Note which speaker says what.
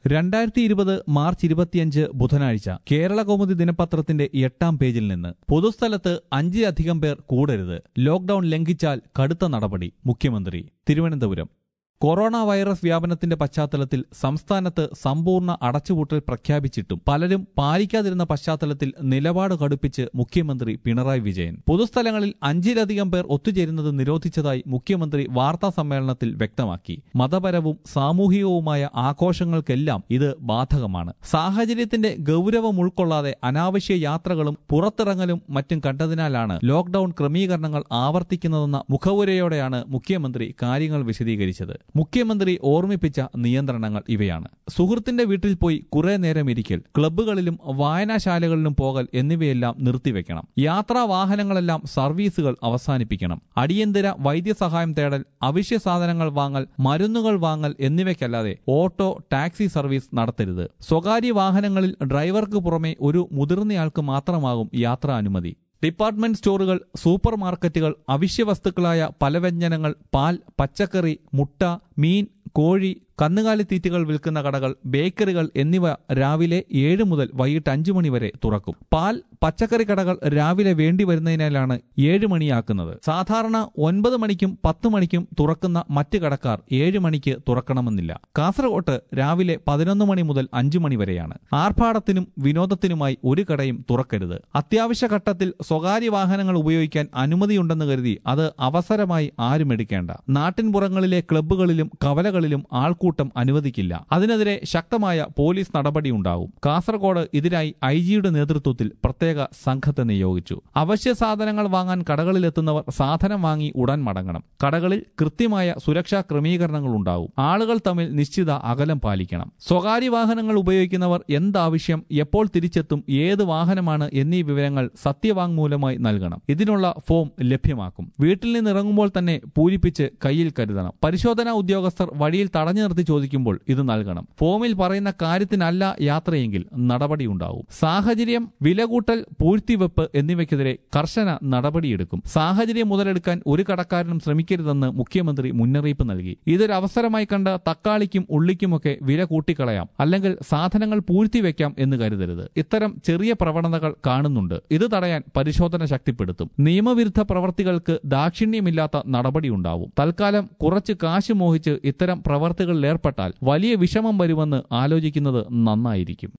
Speaker 1: രണ്ടായിരത്തി ഇരുപത് മാർച്ച് ഇരുപത്തിയഞ്ച് ബുധനാഴ്ച കേരള കൗമുദി ദിനപത്രത്തിന്റെ എട്ടാം പേജിൽ നിന്ന് പൊതുസ്ഥലത്ത് അഞ്ചിലധികം പേർ കൂടരുത് ലോക്ഡൌൺ ലംഘിച്ചാൽ കടുത്ത നടപടി മുഖ്യമന്ത്രി തിരുവനന്തപുരം കൊറോണ വൈറസ് വ്യാപനത്തിന്റെ പശ്ചാത്തലത്തിൽ സംസ്ഥാനത്ത് സമ്പൂർണ്ണ അടച്ചുപൂട്ടൽ പ്രഖ്യാപിച്ചിട്ടും പലരും പാലിക്കാതിരുന്ന പശ്ചാത്തലത്തിൽ നിലപാട് കടുപ്പിച്ച് മുഖ്യമന്ത്രി പിണറായി വിജയൻ പൊതുസ്ഥലങ്ങളിൽ അഞ്ചിലധികം പേർ ഒത്തുചേരുന്നത് നിരോധിച്ചതായി മുഖ്യമന്ത്രി വാർത്താ സമ്മേളനത്തിൽ വ്യക്തമാക്കി മതപരവും സാമൂഹികവുമായ ആഘോഷങ്ങൾക്കെല്ലാം ഇത് ബാധകമാണ് സാഹചര്യത്തിന്റെ ഗൗരവം ഉൾക്കൊള്ളാതെ അനാവശ്യ യാത്രകളും പുറത്തിറങ്ങലും മറ്റും കണ്ടതിനാലാണ് ലോക്ഡൌൺ ക്രമീകരണങ്ങൾ ആവർത്തിക്കുന്നതെന്ന മുഖവുരയോടെയാണ് മുഖ്യമന്ത്രി കാര്യങ്ങൾ വിശദീകരിച്ചത് മുഖ്യമന്ത്രി ഓർമ്മിപ്പിച്ച നിയന്ത്രണങ്ങൾ ഇവയാണ് സുഹൃത്തിന്റെ വീട്ടിൽ പോയി കുറെ നേരം ഇരിക്കൽ ക്ലബ്ബുകളിലും വായനാശാലകളിലും പോകൽ എന്നിവയെല്ലാം നിർത്തിവെക്കണം യാത്രാ വാഹനങ്ങളെല്ലാം സർവീസുകൾ അവസാനിപ്പിക്കണം അടിയന്തര വൈദ്യസഹായം തേടൽ അവശ്യ സാധനങ്ങൾ വാങ്ങൽ മരുന്നുകൾ വാങ്ങൽ എന്നിവയ്ക്കല്ലാതെ ഓട്ടോ ടാക്സി സർവീസ് നടത്തരുത് സ്വകാര്യ വാഹനങ്ങളിൽ ഡ്രൈവർക്ക് പുറമെ ഒരു മുതിർന്നയാൾക്ക് മാത്രമാകും യാത്രാ അനുമതി ഡിപ്പാർട്ട്മെന്റ് സ്റ്റോറുകൾ സൂപ്പർ മാർക്കറ്റുകൾ അവശ്യവസ്തുക്കളായ പലവ്യഞ്ജനങ്ങൾ പാൽ പച്ചക്കറി മുട്ട മീൻ കോഴി കന്നുകാലിത്തീറ്റകൾ വിൽക്കുന്ന കടകൾ ബേക്കറികൾ എന്നിവ രാവിലെ ഏഴ് മുതൽ വൈകിട്ട് അഞ്ചു മണി വരെ തുറക്കും പാൽ പച്ചക്കറി കടകൾ രാവിലെ വേണ്ടി വരുന്നതിനാലാണ് ഏഴ് മണിയാക്കുന്നത് സാധാരണ ഒൻപത് മണിക്കും പത്ത് മണിക്കും തുറക്കുന്ന മറ്റ് കടക്കാർ ഏഴ് മണിക്ക് തുറക്കണമെന്നില്ല കാസർകോട്ട് രാവിലെ പതിനൊന്ന് മണി മുതൽ അഞ്ചു മണി വരെയാണ് ആർഭാടത്തിനും വിനോദത്തിനുമായി ഒരു കടയും തുറക്കരുത് അത്യാവശ്യ ഘട്ടത്തിൽ സ്വകാര്യ വാഹനങ്ങൾ ഉപയോഗിക്കാൻ അനുമതിയുണ്ടെന്ന് കരുതി അത് അവസരമായി ആരും എടുക്കേണ്ട നാട്ടിൻപുറങ്ങളിലെ ക്ലബ്ബുകളിലും കവലകളിലും ആൾക്കൂട്ടം അനുവദിക്കില്ല അതിനെതിരെ ശക്തമായ പോലീസ് നടപടിയുണ്ടാവും കാസർഗോഡ് ഇതിനായി ഐ ജിയുടെ നേതൃത്വത്തിൽ പ്രത്യേക സംഘത്തെ നിയോഗിച്ചു അവശ്യ സാധനങ്ങൾ വാങ്ങാൻ കടകളിലെത്തുന്നവർ സാധനം വാങ്ങി ഉടൻ മടങ്ങണം കടകളിൽ കൃത്യമായ സുരക്ഷാ ക്രമീകരണങ്ങൾ ഉണ്ടാവും ആളുകൾ തമ്മിൽ നിശ്ചിത അകലം പാലിക്കണം സ്വകാര്യ വാഹനങ്ങൾ ഉപയോഗിക്കുന്നവർ എന്താവശ്യം എപ്പോൾ തിരിച്ചെത്തും ഏത് വാഹനമാണ് എന്നീ വിവരങ്ങൾ സത്യവാങ്മൂലമായി നൽകണം ഇതിനുള്ള ഫോം ലഭ്യമാക്കും വീട്ടിൽ നിന്ന് ഇറങ്ങുമ്പോൾ തന്നെ പൂരിപ്പിച്ച് കയ്യിൽ കരുതണം പരിശോധനാ ഉദ്യോഗസ്ഥർ വഴിയിൽ തടഞ്ഞു നിർത്തി ചോദിക്കുമ്പോൾ ഇത് നൽകണം ഫോമിൽ പറയുന്ന കാര്യത്തിനല്ല യാത്രയെങ്കിൽ നടപടിയുണ്ടാവും സാഹചര്യം വിലകൂട്ടൽ പൂഴ്ത്തിവെപ്പ് എന്നിവയ്ക്കെതിരെ കർശന നടപടിയെടുക്കും സാഹചര്യം മുതലെടുക്കാൻ ഒരു കടക്കാരനും ശ്രമിക്കരുതെന്ന് മുഖ്യമന്ത്രി മുന്നറിയിപ്പ് നൽകി ഇതൊരു അവസരമായി കണ്ട് തക്കാളിക്കും ഉള്ളിക്കുമൊക്കെ വില കൂട്ടിക്കളയാം അല്ലെങ്കിൽ സാധനങ്ങൾ പൂഴ്ത്തിവെക്കാം എന്ന് കരുതരുത് ഇത്തരം ചെറിയ പ്രവണതകൾ കാണുന്നുണ്ട് ഇത് തടയാൻ പരിശോധന ശക്തിപ്പെടുത്തും നിയമവിരുദ്ധ പ്രവർത്തികൾക്ക് ദാക്ഷിണ്യമില്ലാത്ത നടപടിയുണ്ടാവും തൽക്കാലം കുറച്ച് കാശ് മോഹിച്ച് ഇത്തരം പ്രവർത്തികളിൽ ഏർപ്പെട്ടാൽ വലിയ വിഷമം വരുമെന്ന് ആലോചിക്കുന്നത് നന്നായിരിക്കും